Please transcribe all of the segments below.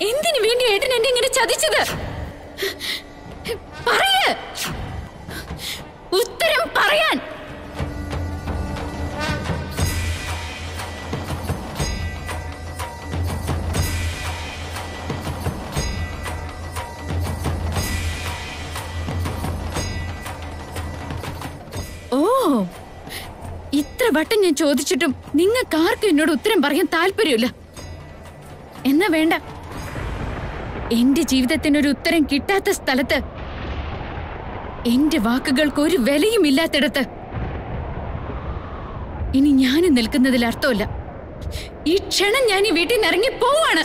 എന്തിനു വേണ്ടി ഏട്ടൻ എന്നെ ഇങ്ങനെ ചതിച്ചത് പറയ് ഉത്തരം പറയാൻ ഓ ഇത്ര വട്ടം ഞാൻ ചോദിച്ചിട്ടും നിങ്ങൾക്ക് ആർക്കും എന്നോട് ഉത്തരം പറയാൻ താല്പര്യമില്ല എന്നാ വേണ്ട എന്റെ ജീവിതത്തിന് ഒരു ഉത്തരം കിട്ടാത്ത സ്ഥലത്ത് എന്റെ വാക്കുകൾക്ക് ഒരു വിലയും ഇല്ലാത്തിടത്ത് ഇനി ഞാനും നിൽക്കുന്നതിൽ അർത്ഥമില്ല ഈ ക്ഷണം ഞാൻ ഈ വീട്ടിൽ നിന്ന് ഇറങ്ങി പോവാണ്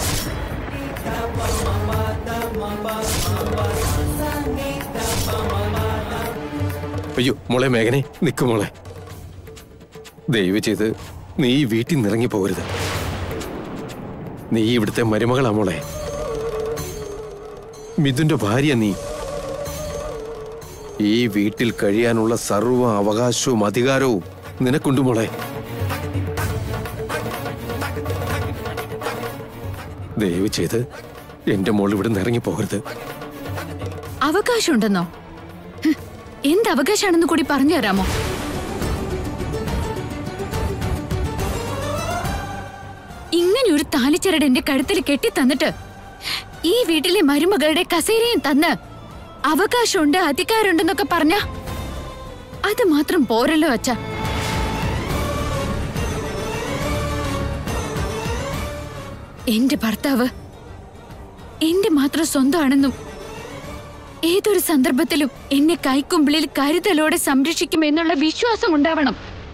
അയ്യോ മോളെ മേഘനെ നിക്ക് മോളെ ദയവ് ചെയ്ത് നീ ഈ വീട്ടിൽ നിന്ന് ഇറങ്ങി പോകരുത് നീ ഇവിടുത്തെ മരുമകളാ മോളെ മിഥുന്റെ ഭാര്യ നീ ഈ വീട്ടിൽ കഴിയാനുള്ള സർവ്വ അവകാശവും അധികാരവും നിനക്കുണ്ട് മോളെ ദയവ് ചെയ്ത് എന്റെ മോൾ ഇവിടെ നിന്ന് ഇറങ്ങി പോകരുത് അവകാശമുണ്ടെന്നോ ഹ്, എന്ത് അവകാശമാണെന്ന് കൂടി പറഞ്ഞു തരാമോ ഇങ്ങനെ ഒരു താലിച്ചരട് എന്റെ കഴുത്തിൽ കെട്ടി തന്നിട്ട് ഈ വീട്ടിലെ മരുമകളുടെ കസേരയും തന്ന് അവകാശമുണ്ട് അധികാരമുണ്ടെന്നൊക്കെ പറഞ്ഞ അത് മാത്രം പോരല്ലോ അച്ഛ എന്റെ ഭർത്താവ് എന്റെ മാത്രം സ്വന്തമാണെന്നും ഏതൊരു സന്ദർഭത്തിലും എന്നെ കൈക്കുമ്പിളിൽ കരുതലോടെ സംരക്ഷിക്കുമെന്നുള്ള വിശ്വാസം ഉണ്ടാവണം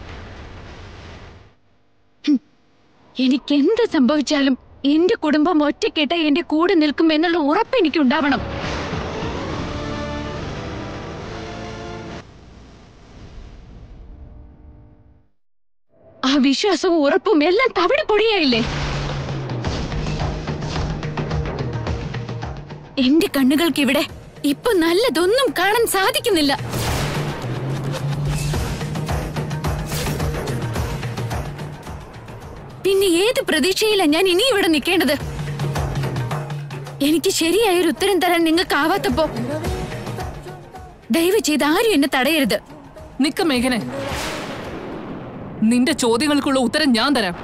ഹും. എനിക്കെന്ത് സംഭവിച്ചാലും എന്റെ കുടുംബം ഒറ്റക്കെട്ട എന്റെ കൂടെ നിൽക്കുമെന്നുള്ള ഉറപ്പ് എനിക്ക് ഉണ്ടാവണം ആ വിശ്വാസവും ഉറപ്പും എല്ലാം തവിട് പൊടിയായില്ലേ എന്റെ കണ്ണുകൾക്കിവിടെ ഇപ്പൊ നല്ലതൊന്നും കാണാൻ സാധിക്കുന്നില്ല പിന്നെ ഏത് പ്രതീക്ഷയിലാ ഞാൻ ഇനി ഇവിടെ നിൽക്കേണ്ടത് എനിക്ക് ശരിയായ ഒരു ഉത്തരം തരാൻ നിങ്ങൾക്ക് ആവാത്തപ്പോ ദയവ് ചെയ്ത് ആരും എന്നെ തടയരുത് നിക്ക മേഘനെ നിന്റെ ചോദ്യങ്ങൾക്കുള്ള ഉത്തരം ഞാൻ തരാം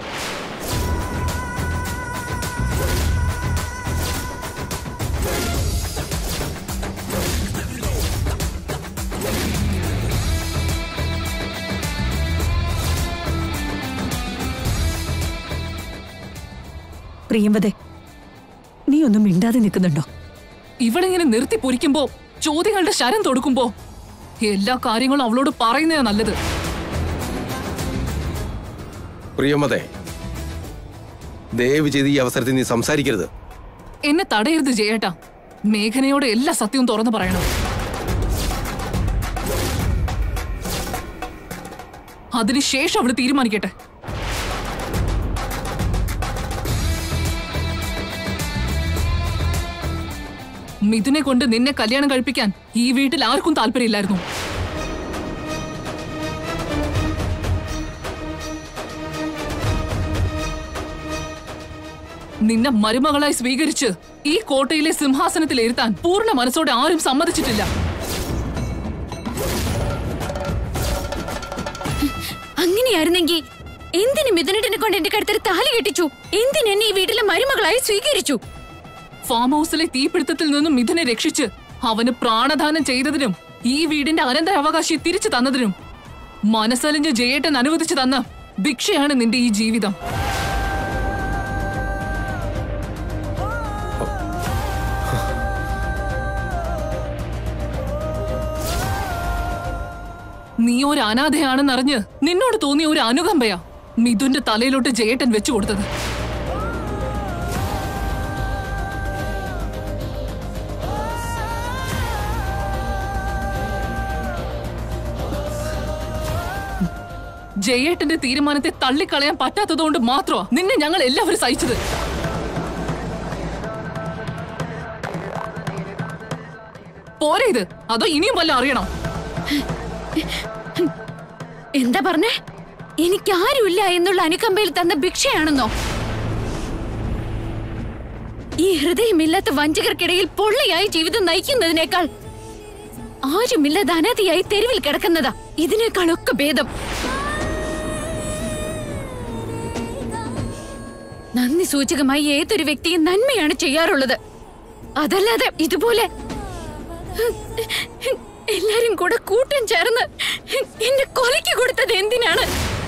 പ്രിയംവദേ നീ ഒന്നും മിണ്ടാതെ നിൽക്കുന്നുണ്ടോ ഇവളിങ്ങനെ നിർത്തി പൊരിക്കുമ്പോ ചോദ്യങ്ങളുടെ ശരം തൊടുക്കുമ്പോ എല്ലാ കാര്യങ്ങളും അവളോട് പറയുന്നതാ നല്ലത് പ്രിയമതേ ദയവ് ചെയ്ത് ഈ അവസരത്തിൽ നീ സംസാരിക്കരുത് എന്നെ തടയരുത് ജയേട്ടാ മേഘനയോട് എല്ലാ സത്യവും തുറന്നു പറയണം അതിനുശേഷം അവള് തീരുമാനിക്കട്ടെ മിഥുനെ കൊണ്ട് നിന്നെ കല്യാണം കഴിപ്പിക്കാൻ ഈ വീട്ടിൽ ആർക്കും താല്പര്യമില്ലായിരുന്നു നിന്നെ മരുമകളായി സ്വീകരിച്ച് ഈ കോട്ടയിലെ സിംഹാസനത്തിൽ ഇരുത്താൻ പൂർണ്ണ മനസ്സോടെ ആരും സമ്മതിച്ചിട്ടില്ല അങ്ങനെയായിരുന്നെങ്കിൽ എന്തിന് മിഥുനട്ടിനെ കൊണ്ട് എന്റെ കഴുത്തിൽ താലി കെട്ടിച്ചു എന്തിന് എന്നെ ഈ വീട്ടിലെ മരുമകളായി സ്വീകരിച്ചു ഫാം ഹൗസിലെ തീപിടുത്തത്തിൽ നിന്നും മിഥുനെ രക്ഷിച്ച് അവന് പ്രാണദാനം ചെയ്തതിനും ഈ വീടിന്റെ അനന്തരാവകാശി തിരിച്ചു തന്നതിനും മനസ്സലിഞ്ഞ് ജയേട്ടൻ അനുവദിച്ചു തന്ന ഭിക്ഷയാണ് നിന്റെ ഈ ജീവിതം നീ ഒരു അനാഥയാണെന്നറിഞ്ഞ് നിന്നോട് തോന്നിയ ഒരു അനുകമ്പയാ മിഥുന്റെ തലയിലോട്ട് ജയേട്ടൻ വെച്ചു കൊടുത്തത് ജയേട്ടന്റെ തീരുമാനത്തെ തള്ളിക്കളയാൻ പറ്റാത്തതുകൊണ്ട് മാത്രമാ നിന്നെ ഞങ്ങൾ എല്ലാവരും സഹിച്ചത് പോരെ ഇത് അതോ ഇനിയും വല്ല അറിയണം എന്താ പറഞ്ഞേ എനിക്ക് ആരുമില്ല എന്നുള്ള അനുകമ്പയിൽ തന്ന ഭിക്ഷയാണെന്നോ ഈ ഹൃദയമില്ലാത്ത വഞ്ചകർക്കിടയിൽ പൊള്ളയായി ജീവിതം നയിക്കുന്നതിനേക്കാൾ ആരുമില്ലാതെ അനാഥയായി തെരുവിൽ കിടക്കുന്നതാ ഇതിനേക്കാളൊക്കെ ഭേദം നന്ദി സൂചകമായി ഏതൊരു വ്യക്തിയും നന്മയാണ് ചെയ്യാറുള്ളത് അതല്ലാതെ ഇതുപോലെ എല്ലാരും കൂടെ കൂട്ടം ചേർന്ന് എന്നെ കൊലയ്ക്ക് കൊടുത്തത് എന്തിനാണ്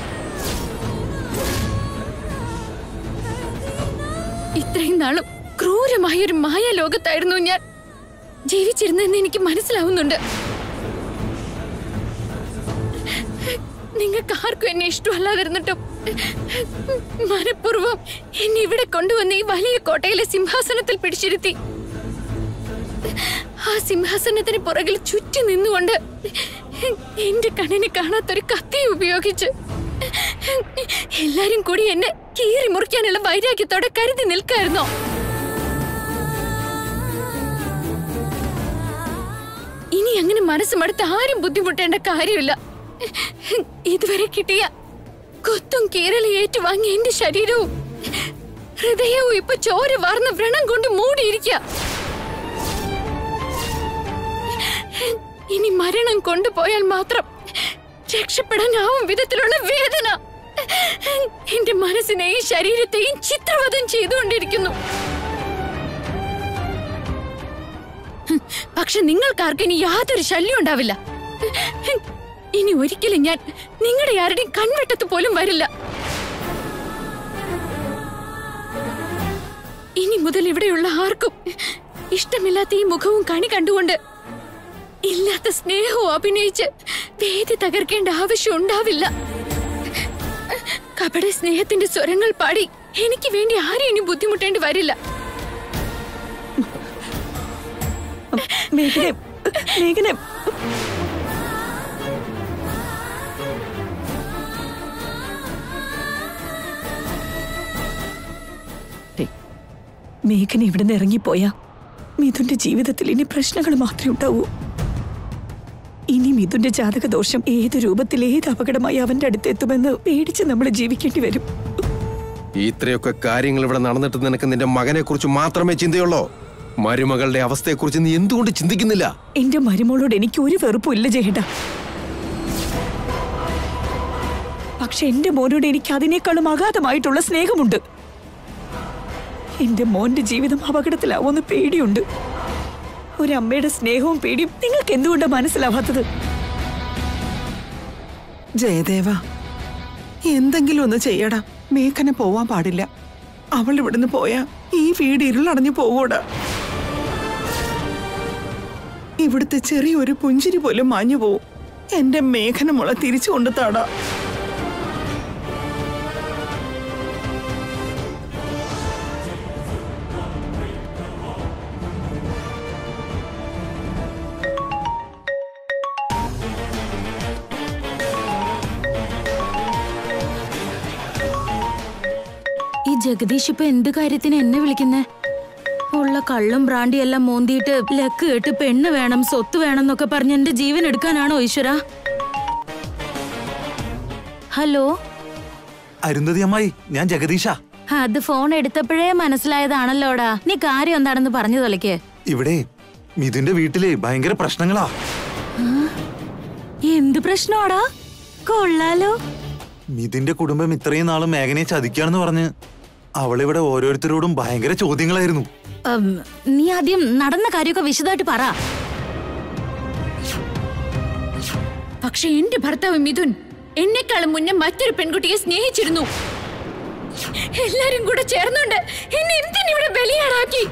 ഇത്രയും നാളും ക്രൂരമായ ഒരു മായ ലോകത്തായിരുന്നു ഞാൻ ജീവിച്ചിരുന്നെന്ന് എനിക്ക് മനസ്സിലാവുന്നുണ്ട് നിങ്ങൾക്ക് ആർക്കും എന്നെ ഇഷ്ടമല്ലാതിരുന്നിട്ടും മനഃപൂർവ്വം എന്നെ ഇവിടെ കൊണ്ടുവന്ന് ഈ വലിയ കോട്ടയിലെ സിംഹാസനത്തിൽ പിടിച്ചിരുത്തി ആ സിംഹാസനത്തിന് പുറകിൽ ചുറ്റി നിന്നുകൊണ്ട് എന്റെ കണ്ണിന് കാണാത്തൊരു കത്തി ഉപയോഗിച്ച് എല്ലാരും കൂടി എന്നെ കീറി മുറിക്കാനുള്ള വൈരാഗ്യത്തോടെ കരുതി നിൽക്കായിരുന്നോ ഇനി അങ്ങനെ മനസ്സ് മടുത്ത് ആരും ബുദ്ധിമുട്ടേണ്ട കാര്യമില്ല ഇതുവരെ കിട്ടിയ കൊത്തും കീറലും ഏറ്റുവാങ്ങിയ എന്റെ ശരീരവും ഹൃദയവും ഇപ്പൊ ചോര വാർന്ന വ്രണം കൊണ്ട് മൂടിയിരിക്കുക ഇനി മരണം കൊണ്ടുപോയാൽ മാത്രം രക്ഷപ്പെടാനാവും വിധത്തിലുള്ള വേദന എന്റെ മനസ്സിനെയും ശരീരത്തെയും ചിത്രവധം ചെയ്തുകൊണ്ടിരിക്കുന്നു പക്ഷെ നിങ്ങൾക്കാർക്കും ഇനി യാതൊരു ശല്യം ഉണ്ടാവില്ല ഇനി ഒരിക്കലും ഞാൻ നിങ്ങളുടെ ആരുടെയും കൺവെട്ടത്ത് പോലും വരില്ല ഇനി മുതൽ ഇവിടെയുള്ള ആർക്കും ഇഷ്ടമില്ലാത്ത ഈ മുഖവും കണി കണ്ടുകൊണ്ട് ഇല്ലാത്ത സ്നേഹവും അഭിനയിച്ച് വേദി തകർക്കേണ്ട ആവശ്യം ഉണ്ടാവില്ല കപട സ്നേഹത്തിന്റെ സ്വരങ്ങൾ പാടി എനിക്ക് വേണ്ടി ആരും ഇനി ബുദ്ധിമുട്ടേണ്ടി വരില്ല മേഘനെ മേഘനെ ദേ, മേഘന ഇവിടുന്ന് ഇറങ്ങിപ്പോയാ മിഥുന്റെ ജീവിതത്തിൽ ഇനി പ്രശ്നങ്ങൾ മാത്രമേ ഉണ്ടാവൂ ഇനി മിഥുന്റെ ജാതകദോഷം ഏത് രൂപത്തിൽ ഏത് അപകടമായി അവന്റെ അടുത്തെത്തുമെന്ന് പേടിച്ച് നമ്മൾ ജീവിക്കേണ്ടി വരും ഇത്രയൊക്കെ കാര്യങ്ങൾ ഇവിടെ നടന്നിട്ട് നിനക്ക് നിന്റെ മകനെ കുറിച്ച് മാത്രമേ ചിന്തയുള്ളൂ മരുമകളുടെ അവസ്ഥയെക്കുറിച്ച് നീ എന്തുകൊണ്ട് ചിന്തിക്കുന്നില്ല എന്റെ മരുമോളോട് എനിക്ക് ഒരു വെറുപ്പും ഇല്ല ജേട്ട പക്ഷെ എന്റെ മോനോട് എനിക്ക് അതിനേക്കാളും അഗാധമായിട്ടുള്ള സ്നേഹമുണ്ട് എന്റെ മോന്റെ ജീവിതം അപകടത്തിലാവുമെന്ന് പേടിയുണ്ട് ഒരമ്മയുടെ സ്നേഹവും പേടിയും നിങ്ങൾക്ക് എന്തുകൊണ്ടാണ് മനസ്സിലാവാത്തത് ജയദേവ എന്തെങ്കിലും ഒന്ന് ചെയ്യടാ മേഘന പോവാൻ പാടില്ല അവൾ ഇവിടുന്ന് പോയാ ഈ വീട് ഇരുളടഞ്ഞു പോകൂടാ ഇവിടുത്തെ ചെറിയൊരു പുഞ്ചിരി പോലും മാഞ്ഞു പോവും എന്റെ മേഘന മുള തിരിച്ചു കൊണ്ടു താടാ ഈ ജഗദീഷ് ഇപ്പൊ എന്ത് കാര്യത്തിന് എന്നെ വിളിക്കുന്നേ ഉള്ള കള്ളും ബ്രാൻഡി എല്ലാം മോന്തിയിട്ട് ലക്ക് കേട്ട് പെണ്ണ് വേണം സ്വത്ത് വേണം എന്നൊക്കെ പറഞ്ഞ് എന്റെ ജീവൻ എടുക്കാനാണോ ഈശ്വര ഹലോ അരുന്ധതി അമ്മായി ഞാൻ ജഗദീഷ അത് ഫോൺ എടുത്തപ്പോഴേ മനസ്സിലായതാണല്ലോടാ നീ കാര്യം എന്താണെന്ന് പറഞ്ഞു തൊലയ്ക്ക് ഇവിടെ മിഥുന്റെ വീട്ടിലെ ഭയങ്കര പ്രശ്നങ്ങളാ എന്ത് പ്രശ്നമാടാ കൊള്ളാലോ മിഥുന്റെ കുടുംബം ഇത്രയും നാളും മേഘനയെ ചതിക്കാണെന്ന് പറഞ്ഞ് അവളിവിടെ ഓരോരുത്തരോടും ഭയങ്കര ചോദ്യങ്ങളായിരുന്നു ഉം, നീ ആദ്യം നടന്ന കാര്യമൊക്കെ വിശദമായിട്ട് പറ പക്ഷെ എന്റെ ഭർത്താവ് മിഥുൻ എന്നെക്കാളും മുന്നേ മറ്റൊരു പെൺകുട്ടിയെ സ്നേഹിച്ചിരുന്നു എല്ലാരും കൂടെ ചേർന്നുണ്ട് എന്നെ എന്തിനിവിടെ ബലിയാടാക്കി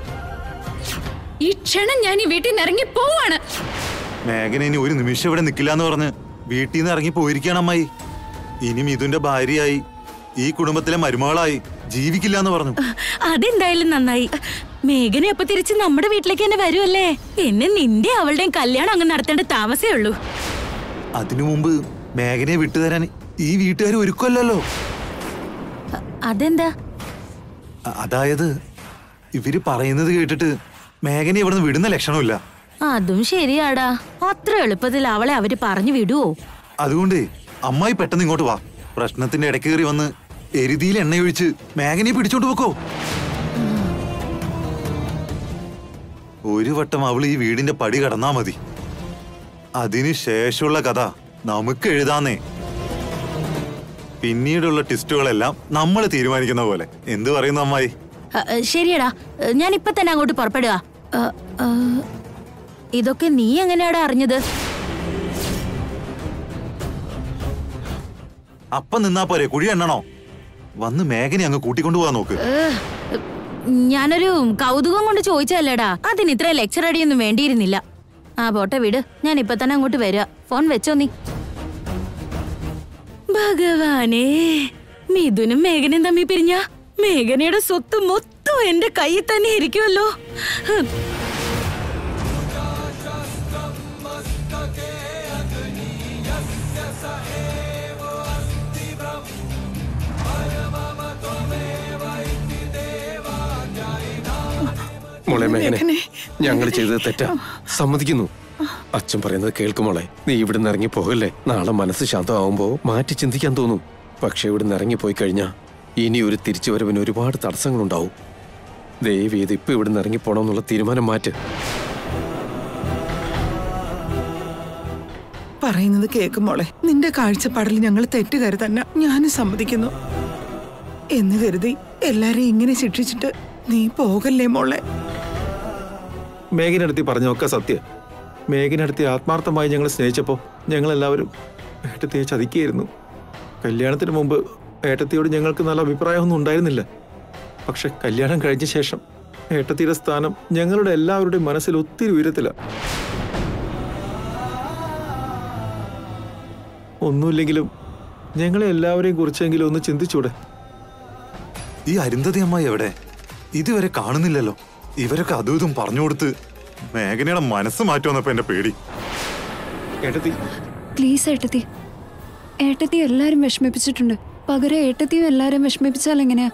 ഈ ക്ഷണം ഞാൻ ഈ വീട്ടിൽ നിന്ന് ഇറങ്ങി പോവാണ് മേഘന ഇനി ഒരു നിമിഷം ഇവിടെ നിൽക്കില്ല എന്ന് പറഞ്ഞ് വീട്ടിൽ നിന്ന് ഇറങ്ങി പോയിരിക്കുകയാണ് അമ്മായി ഇനി മിഥുന്റെ ഭാര്യയായി ഈ കുടുംബത്തിലെ മരുമകളായി ജീവിക്കില്ല എന്ന് പറഞ്ഞു അതെന്തായാലും നന്നായി മേഘന അപ്പൊ തിരിച്ച് നമ്മുടെ വീട്ടിലേക്ക് തന്നെ വരുമല്ലേ പിന്നെ നിന്റെ അവളുടെയും കല്യാണം അങ്ങ് നടത്തേണ്ട താമസേ ഉള്ളൂ അതിനു മുമ്പ് മേഘനയെ വിട്ടുതരാൻ ഈ വീട്ടുകാർ ഒരുക്കമല്ലല്ലോ അ- അതെന്താ അ- അതായത് ഇവര് പറയുന്നത് കേട്ടിട്ട് മേഘനെ ഇവിടുന്ന് വിടുന്ന ലക്ഷണമില്ല അതും ശരിയാടാ അത്ര എളുപ്പത്തിൽ അവളെ അവര് പറഞ്ഞു വിടുവോ അതുകൊണ്ട് അമ്മായി പെട്ടെന്ന് ഇങ്ങോട്ട് വാ പ്രശ്നത്തിന്റെ ഇടയ്ക്ക് കയറി വന്ന് എരുതിയിൽ എണ്ണയൊഴിച്ച് മേഘനയെ പിടിച്ചോണ്ട് പോക്കോ ഒരു വട്ടം അവൾ ഈ വീടിന്റെ പടി കടന്നാ മതി അതിനു ശേഷമുള്ള കഥ നമുക്ക് എഴുതാന്നേ പിന്നീടുള്ള ടിസ്റ്റുകളെല്ലാം നമ്മൾ തീരുമാനിക്കുന്ന പോലെ എന്തു പറയുന്നു അമ്മായി അ, അ, ശരിയടാ അ, ഞാൻ ഇപ്പൊ തന്നെ അങ്ങോട്ട് പുറപ്പെടുക അ, അ, ഇതൊക്കെ നീ എങ്ങനെയാടാ അറിഞ്ഞത് അപ്പം നിന്നാ പോരെ കുഴി എണ്ണണോ വന്ന് മേഘനെ അങ്ങ് കൂട്ടിക്കൊണ്ടു പോവാൻ നോക്ക് ഏ, ഞാനൊരു കൗതുകം കൊണ്ട് ചോദിച്ചല്ലേടാ അതിന് ഇത്ര ലെക്ചർ അടിയൊന്നും വേണ്ടിയിരുന്നില്ല ആ പോട്ടെ വിട് ഞാൻ ഇപ്പൊ തന്നെ അങ്ങോട്ട് വരിക ഫോൺ വെച്ചോ നീ ഭഗവാനേ മിഥുനും മേഘനയും തമ്മി പിരിഞ്ഞ മേഘനയുടെ സ്വത്ത് മൊത്തം എന്റെ കയ്യിൽ തന്നെ ഇരിക്കുമല്ലോ ഹ്. മോളെ മേഘനെ മേഘനെ. ഞങ്ങൾ ചെയ്തത് തെറ്റാ സമ്മതിക്കുന്നു അച്ഛൻ പറയുന്നത് കേൾക്കുമോളെ നീ ഇവിടുന്ന് ഇറങ്ങി പോകല്ലേ നാളെ മനസ്സ് ശാന്തമാവുമ്പോ മാറ്റി ചിന്തിക്കാൻ തോന്നും പക്ഷെ ഇവിടുന്ന് ഇറങ്ങി പോയി കഴിഞ്ഞാ ഇനി ഒരു തിരിച്ചുവരവിന് ഒരുപാട് തടസ്സങ്ങളുണ്ടാവും ദയവ് ചെയ്ത് ഇപ്പൊ ഇവിടുന്ന് ഇറങ്ങി പോണമെന്നുള്ള തീരുമാനം മാറ്റ് പറയുന്നത് കേൾക്കും മോളെ നിന്റെ കാഴ്ചപ്പാടിൽ ഞങ്ങൾ തെറ്റുകാരി തന്നെ ഞാനും സമ്മതിക്കുന്നു എന്ന് കരുതി എല്ലാരെയും ഇങ്ങനെ ശിക്ഷിച്ചിട്ട് നീ പോകല്ലേ മോളെ മേഘനടുത്തി പറഞ്ഞൊക്കെ സത്യം മേഘനടുത്തി ആത്മാർത്ഥമായി ഞങ്ങൾ സ്നേഹിച്ചപ്പോൾ ഞങ്ങളെല്ലാവരും ഏട്ടത്തിയെ ചതിക്കുകയായിരുന്നു കല്യാണത്തിന് മുമ്പ് ഏട്ടത്തിയോട് ഞങ്ങൾക്ക് നല്ല അഭിപ്രായമൊന്നും ഉണ്ടായിരുന്നില്ല പക്ഷെ കല്യാണം കഴിഞ്ഞ ശേഷം ഏട്ടത്തിയുടെ സ്ഥാനം ഞങ്ങളുടെ എല്ലാവരുടെയും മനസ്സിൽ ഒത്തിരി ഉയരത്തിലാണ് ഒന്നുമില്ലെങ്കിലും ഞങ്ങളെ എല്ലാവരെയും കുറിച്ചെങ്കിലും ഒന്ന് ചിന്തിച്ചൂടെ ഈ അരുന്ധതി അമ്മായി എവിടെ ഇതുവരെ കാണുന്നില്ലല്ലോ ഇവരൊക്കെ അതും ഇതും പറഞ്ഞു കൊടുത്ത് മേഘനയുടെ മനസ്സ് മാറ്റുമെന്നപ്പോ എന്റെ പേടി ഏട്ടത്തി പ്ലീസ് ഏട്ടത്തി ഏട്ടത്തി എല്ലാരും വിഷമിപ്പിച്ചിട്ടുണ്ട് പകരം ഏട്ടത്തിയും എല്ലാരും വിഷമിപ്പിച്ചാൽ എങ്ങനെയാ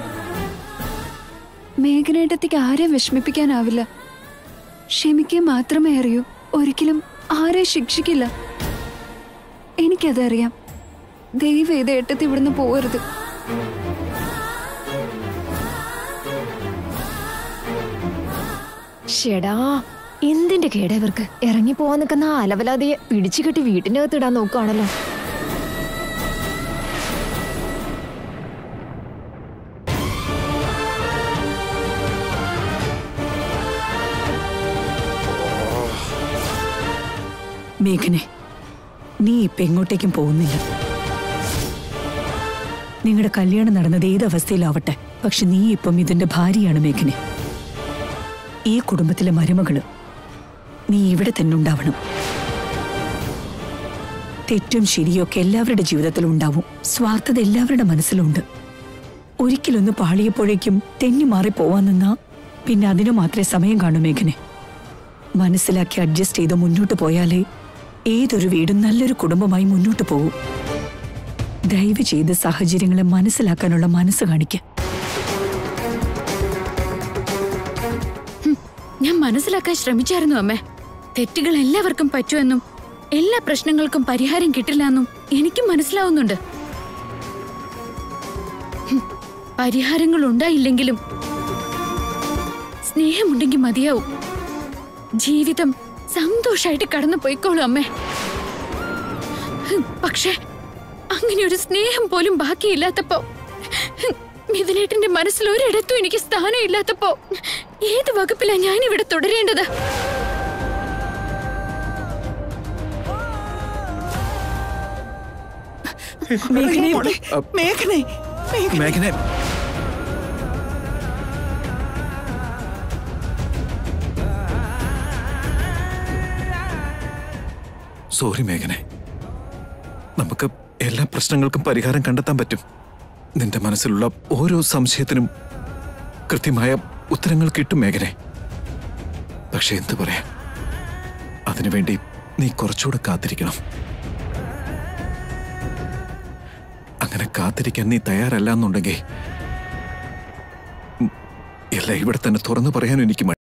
മേഘനേട്ടത്തിക്ക് ആരെയും വിഷമിപ്പിക്കാനാവില്ല ക്ഷമിക്കുക മാത്രമേ അറിയൂ ഒരിക്കലും ആരെ ശിക്ഷിക്കില്ല എനിക്കതറിയാം ദൈവം ഇത് ഏട്ടത്തി ഇവിടുന്ന് പോകരുത് ഷെടാ എന്തിന്റെ കേടാ ഇവർക്ക് ഇറങ്ങി പോവാൻ നിൽക്കുന്ന ആ അലവലാതിയെ പിടിച്ചു കെട്ടി വീട്ടിന്റെ അകത്ത് ഇടാൻ നോക്കുകയാണല്ലോ മേഘനെ നീ ഇപ്പൊ എങ്ങോട്ടേക്കും പോകുന്നില്ല നിങ്ങളുടെ കല്യാണം നടന്നത് ഏത് അവസ്ഥയിലാവട്ടെ പക്ഷെ നീ ഇപ്പം ഇതിന്റെ ഭാര്യയാണ് മേഘനെ ഈ കുടുംബത്തിലെ മരുമകള് നീ ഇവിടെ തന്നെ ഉണ്ടാവണം തെറ്റും ശരിയൊക്കെ എല്ലാവരുടെ ജീവിതത്തിലും ഉണ്ടാവും സ്വാർത്ഥത എല്ലാവരുടെ മനസ്സിലുണ്ട് ഒരിക്കലൊന്ന് പാളിയപ്പോഴേക്കും തെന്നി മാറി പോവാൻ നിന്നാ പിന്നെ അതിനു മാത്രമേ സമയം കാണൂ മേഘനെ മനസ്സിലാക്കി അഡ്ജസ്റ്റ് ചെയ്ത് മുന്നോട്ട് പോയാലേ ഏതൊരു വീടും നല്ലൊരു കുടുംബമായി മുന്നോട്ട് പോകും ദയവ് ചെയ്ത് സാഹചര്യങ്ങളെ മനസ്സിലാക്കാനുള്ള മനസ്സ് കാണിക്ക ഞാൻ മനസ്സിലാക്കാൻ ശ്രമിച്ചായിരുന്നു അമ്മേ തെറ്റുകൾ എല്ലാവർക്കും പറ്റുമെന്നും എല്ലാ പ്രശ്നങ്ങൾക്കും പരിഹാരം കിട്ടില്ല എന്നും എനിക്കും മനസ്സിലാവുന്നുണ്ട് ഹും, പരിഹാരങ്ങൾ ഉണ്ടായില്ലെങ്കിലും സ്നേഹമുണ്ടെങ്കിൽ മതിയാവും ജീവിതം സന്തോഷായിട്ട് കടന്നു പോയിക്കോളൂ അമ്മേ ഹും, പക്ഷേ അങ്ങനെ ഒരു സ്നേഹം പോലും ബാക്കിയില്ലാത്തപ്പോ ഹും, മിഥുനേട്ടന്റെ മനസ്സിൽ ഒരിടത്തും എനിക്ക് സ്ഥാനം ഇല്ലാത്തപ്പോ ഏത് വകുപ്പിലാ ഞാൻ ഇവിടെ തുടരേണ്ടത് മേഘനെ മോളെ മേഘനെ മേഘനെ മേഘനെ സോറി മേഘനെ നമുക്ക് എല്ലാ പ്രശ്നങ്ങൾക്കും പരിഹാരം കണ്ടെത്താൻ പറ്റും നിന്റെ മനസ്സിലുള്ള ഓരോ സംശയത്തിനും കൃത്യമായ ഉത്തരങ്ങൾ കിട്ടും മേഘനെ പക്ഷെ എന്തു പറയാ അതിനുവേണ്ടി നീ കുറച്ചുകൂടെ കാത്തിരിക്കണം അങ്ങനെ കാത്തിരിക്കാൻ നീ തയ്യാറല്ല എന്നുണ്ടെങ്കിൽ ഉം, എല്ലാം ഇവിടെ തന്നെ തുറന്നു പറയാനും എനിക്ക് മടി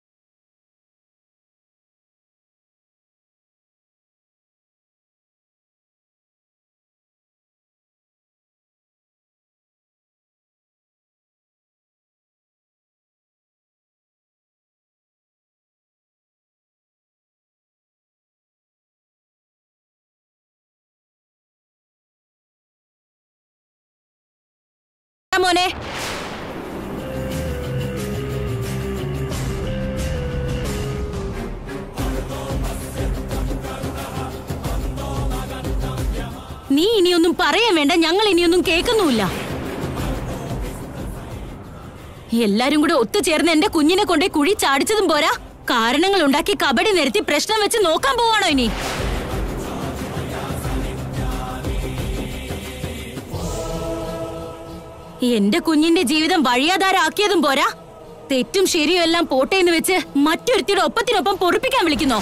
മോനെ നീ ഇനിയൊന്നും പറയാൻ വേണ്ട ഞങ്ങൾ ഇനിയൊന്നും കേൾക്കുന്നുമില്ല എല്ലാരും കൂടെ ഒത്തുചേർന്ന് എന്റെ കുഞ്ഞിനെ കൊണ്ടേ കുഴി ചാടിച്ചതും പോരാ കാരണങ്ങൾ ഉണ്ടാക്കി കബഡി നിരത്തി പ്രശ്നം വെച്ച് നോക്കാൻ പോവാണോ ഇനി എന്റെ കുഞ്ഞിന്റെ ജീവിതം വഴിയാധാരാക്കിയതും പോരാ തെറ്റും ശരിയും എല്ലാം പോട്ടെ എന്ന് വെച്ച് മറ്റൊരുത്തിയുടെ ഒപ്പത്തിനൊപ്പം പൊറുപ്പിക്കാൻ വിളിക്കുന്നോ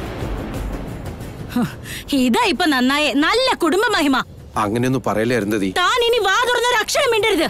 ഹ്, ഇതാ ഇപ്പൊ നന്നായേ നല്ല കുടുംബ മഹിമ അങ്ങനെയൊന്നും പറയലേ അരുന്ധതി താൻ ഇനി വാ തുറന്നൊരു അക്ഷരം മിണ്ടരുത്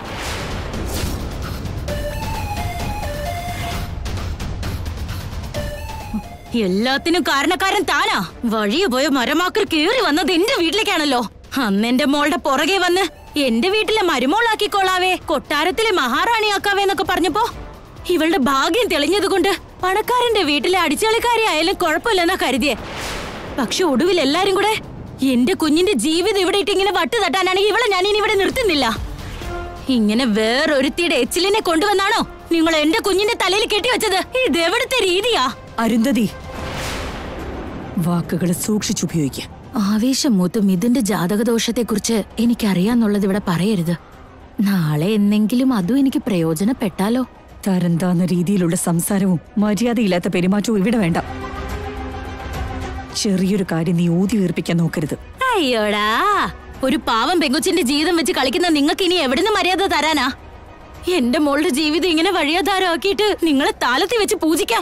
എല്ലാത്തിനും കാരണക്കാരൻ താനാ വഴിയെ പോയ മരമാക്കർ കേറി വന്നത് എന്റെ വീട്ടിലേക്കാണല്ലോ അന്ന് എന്റെ മോളുടെ പുറകെ വന്ന് എന്റെ വീട്ടിലെ മരുമോളാക്കിക്കോളാവേ കൊട്ടാരത്തിലെ മഹാറാണിയാക്കാവേ എന്നൊക്കെ പറഞ്ഞപ്പോ ഇവളുടെ ഭാഗ്യം തെളിഞ്ഞതുകൊണ്ട് പണക്കാരന്റെ വീട്ടിലെ അടിച്ചളിക്കാരി ആയാലും കുഴപ്പമില്ലെന്നാ കരുതിയേ പക്ഷെ ഒടുവിൽ എല്ലാരും കൂടെ എന്റെ കുഞ്ഞിന്റെ ജീവിതം ഇവിടെ ഇട്ട് ഇങ്ങനെ വട്ടു തട്ടാനാണെങ്കിൽ ഇവളെ ഞാൻ ഇനി ഇവിടെ നിർത്തുന്നില്ല ഇങ്ങനെ വേറൊരുത്തിയുടെ എച്ചിലിനെ കൊണ്ടുവന്നാണോ നിങ്ങൾ എന്റെ കുഞ്ഞിന്റെ തലയിൽ കെട്ടിവെച്ചത് ഇത് എവിടുത്തെ രീതിയാ അരുന്ധതി വാക്കുകൾ സൂക്ഷിച്ചുപയോഗിക്കുക ആവേശം മൂത്തും ഇതിന്റെ ജാതകദോഷത്തെക്കുറിച്ച് എനിക്കറിയാന്നുള്ളത് ഇവിടെ പറയരുത് നാളെ എന്നെങ്കിലും അതും എനിക്ക് പ്രയോജനപ്പെട്ടാലോ തരംതാന്ന രീതിയിലുള്ള സംസാരവും മര്യാദയില്ലാത്ത പെരുമാറ്റവും ഇവിടെ വേണ്ട ചെറിയൊരു കാര്യം നീ ഊതി വീർപ്പിക്കാൻ നോക്കരുത് അയ്യോടാ ഒരു പാവം പെങ്കൊച്ചിന്റെ ജീവിതം വെച്ച് കളിക്കുന്ന നിങ്ങൾക്ക് ഇനി എവിടുന്ന് മര്യാദ തരാനാ എന്റെ മോളുടെ ജീവിതം ഇങ്ങനെ വഴിയാധാരമാക്കിയിട്ട് നിങ്ങളെ താലത്തി വെച്ച് പൂജിക്കാം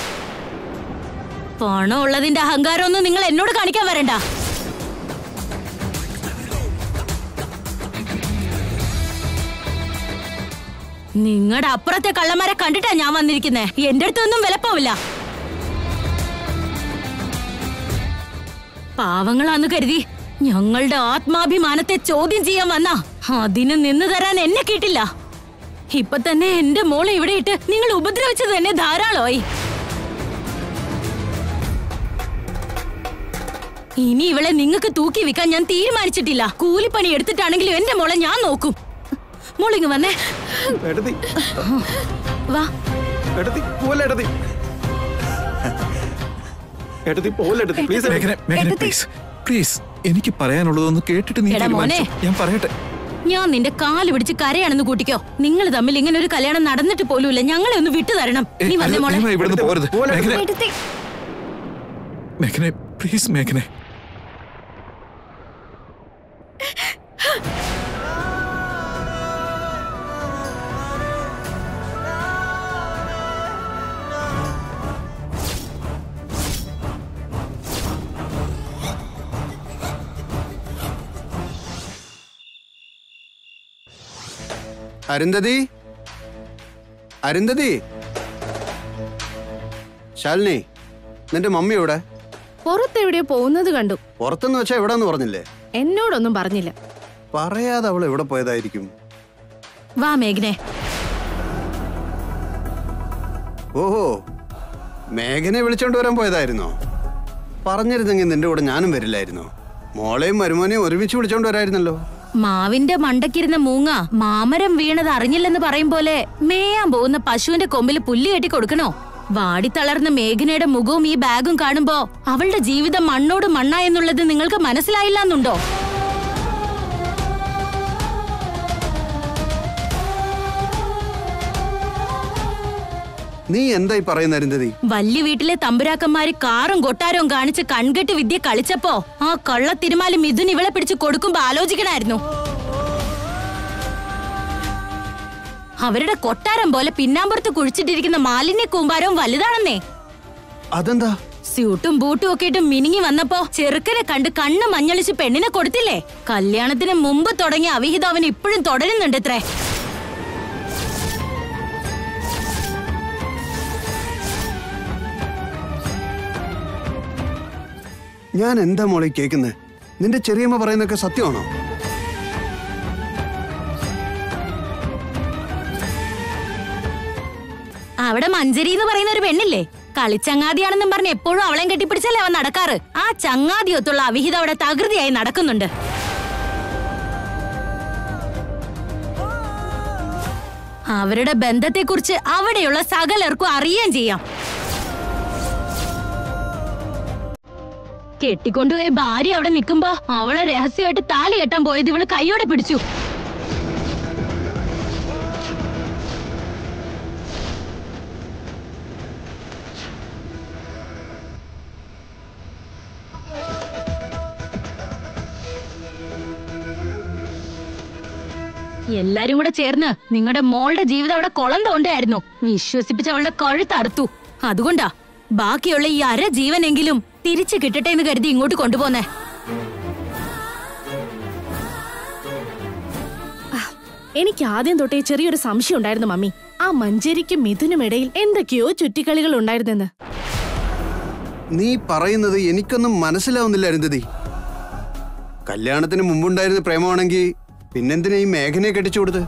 പണം ഉള്ളതിന്റെ അഹങ്കാരമൊന്നും നിങ്ങൾ എന്നോട് കാണിക്കാൻ വരണ്ട നിങ്ങളുടെ അപ്പുറത്തെ കള്ളന്മാരെ കണ്ടിട്ടാ ഞാൻ വന്നിരിക്കുന്നേ എന്റെ അടുത്തൊന്നും വിലപ്പോവില്ല പാവങ്ങളാന്ന് കരുതി ഞങ്ങളുടെ ആത്മാഭിമാനത്തെ ചോദ്യം ചെയ്യാൻ വന്ന അതിന് നിന്നു തരാൻ എന്നെ കിട്ടില്ല ഇപ്പൊ തന്നെ എന്റെ മോളെ ഇവിടെ ഇട്ട് നിങ്ങൾ ഉപദ്രവിച്ചത് തന്നെ ധാരാളമായി ഇനി ഇവളെ നിങ്ങൾക്ക് തൂക്കി വിൽക്കാൻ ഞാൻ തീരുമാനിച്ചിട്ടില്ല കൂലിപ്പണി എടുത്തിട്ടാണെങ്കിലും എന്റെ മോളെ ഞാൻ നോക്കും മോളിങ് വന്നേ എടതി വാ എടതി പോലെ എടതി എടതി പോലെ എടതി പ്ലീസ് മേഘന മേഘന പ്ലീസ് പ്ലീസ് എനിക്ക് പറയാനുള്ളതൊന്ന് കേട്ടിട്ട് നീ എടാ മോനെ. തീരുമാനിച്ചോ. ഞാൻ പറയട്ടെ ഞാൻ നിന്റെ കാല് പിടിച്ച് കരയാണെന്ന് കൂട്ടിക്കോ നിങ്ങൾ തമ്മിൽ ഇങ്ങനെ ഒരു കല്യാണം നടന്നിട്ട് പോലുമില്ല ഞങ്ങളെ ഒന്ന് വിട്ടു തരണം ഏയ്, നീ വന്നേ അല്ല, മോളെ ദയവായി ഇവിടുന്ന് പോരുത് മേഘന എടുത്തേ. മേഘനെ പ്ലീസ് മേഘനെ അരുന്ധതി അരുന്ധതി ശാലിനി നിന്റെ മമ്മി എവിടെ പുറത്തെവിടെയോ പോകുന്നത് കണ്ടു പുറത്തെന്ന് വെച്ചാ എവിടെന്ന് പറഞ്ഞില്ലേ എന്നോടൊന്നും പറഞ്ഞില്ല പറയാതെ അവൾ എവിടെ പോയതായിരിക്കും വാ മേഘനെ ഓഹോ മേഘനെ വിളിച്ചോണ്ട് വരാൻ പോയതായിരുന്നോ പറഞ്ഞിരുന്നെങ്കിൽ നിന്റെ കൂടെ ഞാനും വരില്ലായിരുന്നോ മോളെയും മരുമോനെയും ഒരുമിച്ച് വിളിച്ചോണ്ട് വരായിരുന്നല്ലോ മാവിന്റെ മണ്ടക്കിരുന്ന മൂങ്ങ മാമരം വീണത് അറിഞ്ഞില്ലെന്ന് പറയും പോലെ മേയാൻ പോകുന്ന പശുവിന്റെ കൊമ്പിൽ പുല്ല് കെട്ടി കൊടുക്കണോ വാടിത്തളർന്ന മേഘനയുടെ മുഖവും ഈ ബാഗും കാണുമ്പോ അവളുടെ ജീവിതം മണ്ണോട് മണ്ണായെന്നുള്ളത് നിങ്ങൾക്ക് മനസ്സിലായില്ല എന്നുണ്ടോ നീ എന്തായി പറയുന്ന അരുന്ധതി വല്യ വീട്ടിലെ തമ്പുരാക്കന്മാര് കാറും കൊട്ടാരവും കാണിച്ച് കൺകെട്ട് വിദ്യ കളിച്ചപ്പോ ആ കള്ള തിരുമാലി മിഥുൻ ഇവളെ പിടിച്ച് കൊടുക്കുമ്പോ ആലോചിക്കണായിരുന്നു അവരുടെ കൊട്ടാരം പോലെ പിന്നാമ്പുറത്ത് കുഴിച്ചിട്ടിരിക്കുന്ന മാലിന്യ കൂമ്പാരവും വലുതാണെന്നേ അതെന്താ സ്യൂട്ടും ബൂട്ടും ഒക്കെ ഇട്ട് മിനുങ്ങി വന്നപ്പോ ചെറുക്കനെ കണ്ട് കണ്ണ് മഞ്ഞളിച്ച് പെണ്ണിനെ കൊടുത്തില്ലേ കല്യാണത്തിന് മുമ്പ് തുടങ്ങിയ അവിഹിതം അവൻ ഇപ്പോഴും തുടരുന്നുണ്ട് ഇത്രേ ഞാൻ എന്താ മോളെ കേൾക്കുന്നത് നിന്റെ ചെറിയമ്മ പറയുന്നതൊക്കെ സത്യമാണോ അവിടെ മഞ്ചരി എന്ന് പറയുന്ന ഒരു പെണ്ണില്ലേ കളിച്ചങ്ങാതിയാണെന്നും പറഞ്ഞ് എപ്പോഴും അവളെയും കെട്ടിപ്പിടിച്ചല്ലേ അവൻ നടക്കാറ് ആ ചങ്ങാതിയൊത്തുള്ള അവിഹിതം അവിടെ തകൃതിയായി നടക്കുന്നുണ്ട് അവരുടെ ബന്ധത്തെക്കുറിച്ച് അവിടെയുള്ള സകലർക്കും അറിയാൻ ചെയ്യാം കെട്ടിക്കൊണ്ടുപോയ ഭാര്യ അവിടെ നിൽക്കുമ്പോ അവളെ രഹസ്യമായിട്ട് താലി കെട്ടാൻ പോയത് ഇവള് കൈയോടെ പിടിച്ചു എല്ലാരും കൂടെ ചേർന്ന് നിങ്ങളുടെ മോളുടെ ജീവിതം അവിടെ കുളം തോണ്ടായിരുന്നു വിശ്വസിപ്പിച്ച് അവളുടെ കഴുത്തറുത്തു അതുകൊണ്ടാ ബാക്കിയുള്ള ഈ അര ജീവനെങ്കിലും തിരിച്ചു കിട്ടട്ടെ എന്ന് കരുതി ഇങ്ങോട്ട് കൊണ്ടുപോന്നേ എനിക്ക് ആദ്യം തൊട്ടേ ചെറിയൊരു സംശയം ഉണ്ടായിരുന്നു മമ്മി ആ മഞ്ചേരിക്കും മിഥുനും ഇടയിൽ എന്തൊക്കെയോ ചുറ്റിക്കളികൾ ഉണ്ടായിരുന്നെന്ന് നീ പറയുന്നത് എനിക്കൊന്നും മനസ്സിലാവുന്നില്ല അരുന്ധതി കല്യാണത്തിന് മുമ്പുണ്ടായിരുന്ന പ്രേമമാണെങ്കിൽ പിന്നെന്തിനാ ഈ മേഘനയെ കെട്ടിച്ചു കൊടുത്ത്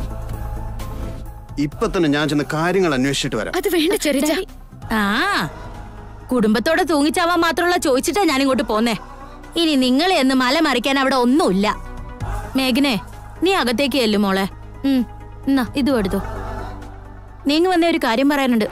ഇപ്പൊ തന്നെ ഞാൻ ചെന്ന് കാര്യങ്ങൾ അന്വേഷിച്ചിട്ട് വരാം അത് വേണ്ട ചെറിച്ച ആ കുടുംബത്തോടെ തൂങ്ങിച്ചാവാൻ മാത്രമുള്ള ചോദിച്ചിട്ടാ ഞാൻ ഇങ്ങോട്ട് പോന്നേ ഇനി നിങ്ങളെ എന്ന് മല മറിക്കാൻ അവിടെ ഒന്നുമില്ല മേഘനെ നീ അകത്തേക്ക് ചെല്ലു മോളെ ഉം, എന്നാ ഇതും എടുത്തോ നീങ്ങ വന്ന ഒരു കാര്യം പറയാനുണ്ട്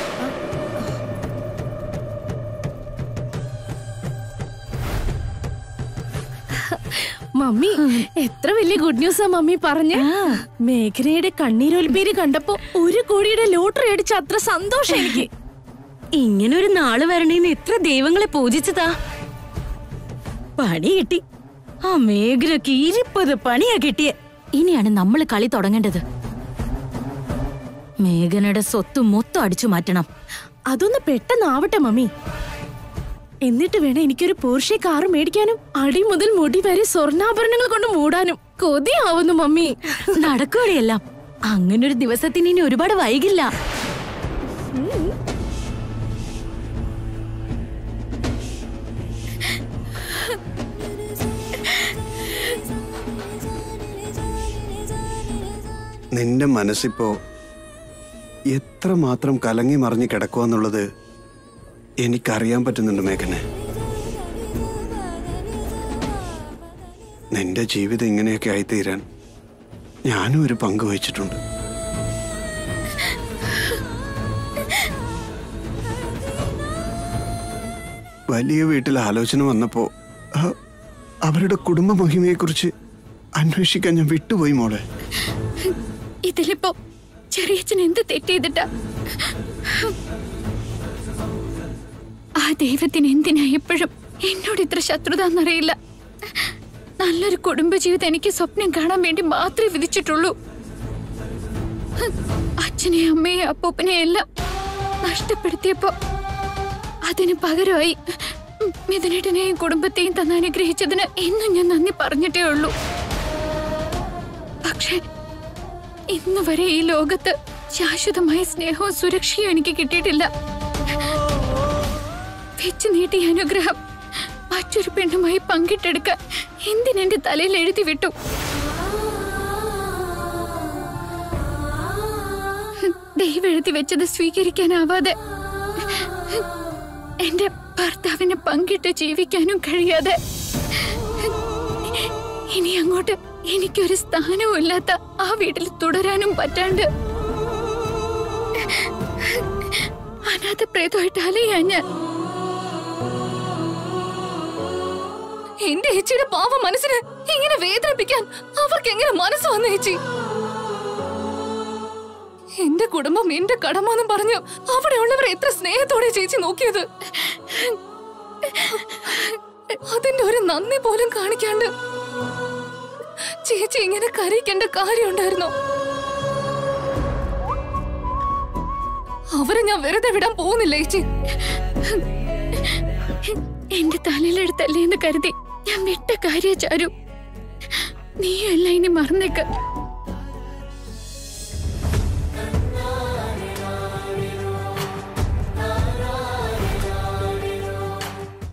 മമ്മി എത്ര വലിയ ഗുഡ് ന്യൂസാ മമ്മി പറഞ്ഞ മേഘനയുടെ കണ്ണീരൊലിപ്പേര് കണ്ടപ്പോ ഒരു കോടിയുടെ ലോട്ടറി അടിച്ച അത്ര സന്തോഷം എനിക്ക് ഇങ്ങനെ ഒരു നാള് വരണേന്ന് എത്ര ദൈവങ്ങളെ പൂജിച്ചതാ പണി കിട്ടി ആ മേഘനക്ക് ഇരുപത് പണിയാ കിട്ടിയ ഇനിയാണ് നമ്മൾ കളി തുടങ്ങേണ്ടത് മേഘനയുടെ സ്വത്ത് മൊത്തം അടിച്ചു മാറ്റണം അതൊന്ന് പെട്ടെന്നാവട്ടെ മമ്മി എന്നിട്ട് വേണം എനിക്കൊരു പോർഷെ കാറ് മേടിക്കാനും അടി മുതൽ മുടി വരെ സ്വർണ്ണാഭരണങ്ങൾ കൊണ്ട് മൂടാനും കൊതിയാവുന്നു മമ്മി നടക്കുകയെല്ലാം അങ്ങനൊരു ദിവസത്തിന് ഇനി ഒരുപാട് വൈകില്ല നിന്റെ മനസ്സിപ്പോ എത്രമാത്രം കലങ്ങി മറിഞ്ഞ് കിടക്കുമെന്നുള്ളത് എനിക്കറിയാൻ പറ്റുന്നുണ്ട് മേഘനെ നിന്റെ ജീവിതം ഇങ്ങനെയൊക്കെ ആയിത്തീരാൻ ഞാനും ഒരു പങ്ക് വഹിച്ചിട്ടുണ്ട് വലിയ വീട്ടിൽ ആലോചന വന്നപ്പോ അ- അവരുടെ കുടുംബ മഹിമയെക്കുറിച്ച് അന്വേഷിക്കാൻ ഞാൻ വിട്ടുപോയി മോളെ ഇതിലിപ്പോ ചെറിയച്ഛൻ എന്ത് തെറ്റ് ചെയ്തിട്ടാ ആ ദൈവത്തിന് എന്തിനാ എപ്പോഴും എന്നോട് ഇത്ര ശത്രുത എന്നറിയില്ല നല്ലൊരു കുടുംബജീവിതം എനിക്ക് സ്വപ്നം കാണാൻ വേണ്ടി മാത്രമേ വിധിച്ചിട്ടുള്ളൂ അച്ഛനെ അമ്മയെ അപ്പൂപ്പനെ എല്ലാം നഷ്ടപ്പെടുത്തിയപ്പോ അതിന് പകരമായി മിഥുനേട്ടനെയും കുടുംബത്തെയും തന്ന് അനുഗ്രഹിച്ചതിന് എന്നും ഞാൻ നന്ദി പറഞ്ഞിട്ടേ ഉള്ളൂ പക്ഷേ ഇന്ന് വരെ ഈ ലോകത്ത് ശാശ്വതമായ സ്നേഹവും സുരക്ഷയും എനിക്ക് കിട്ടിയിട്ടില്ല വെച്ച് നീട്ടിയ അനുഗ്രഹം മറ്റൊരു പെണ്ണുമായി പങ്കിട്ടെടുക്കാൻ എന്തിനെന്റെ തലയിൽ എഴുതി വിട്ടു ദൈവം എഴുതി വെച്ചത് സ്വീകരിക്കാനാവാതെ എന്റെ ഭർത്താവിനെ പങ്കിട്ട് ജീവിക്കാനും കഴിയാതെ ഇനി അങ്ങോട്ട് എനിക്കൊരു സ്ഥാനവും ഇല്ലാത്ത ആ വീട്ടിൽ തുടരാനും പറ്റാണ്ട് അനാഥ പ്രേതമായിട്ട് അലയാ ഞാൻ എന്റെ ചേച്ചിയുടെ പാവ മനസ്സിന് ഇങ്ങനെ വേദനിപ്പിക്കാൻ അവർക്ക് എങ്ങനെ മനസ്സ് വന്നു ചേച്ചി എന്റെ കുടുംബം എന്റെ കടമാന്നും പറഞ്ഞു അവിടെയുള്ളവർ എത്ര സ്നേഹത്തോടെ ചേച്ചി നോക്കിയത് അതിന്റെ ഒരു നന്ദി പോലും കാണിക്കാണ്ട് ചേച്ചി ഇങ്ങനെ കരയിക്കേണ്ട കാര്യമുണ്ടായിരുന്നോ അവരെ ഞാൻ വെറുതെ വിടാൻ പോകുന്നില്ല ചേച്ചി എന്റെ തലയിലെടുത്തല്ലേ എന്ന് കരുതി ഞാൻ വിട്ട കാര്യ ചാരു നീയും എല്ലാം ഇനി മറന്നേക്ക്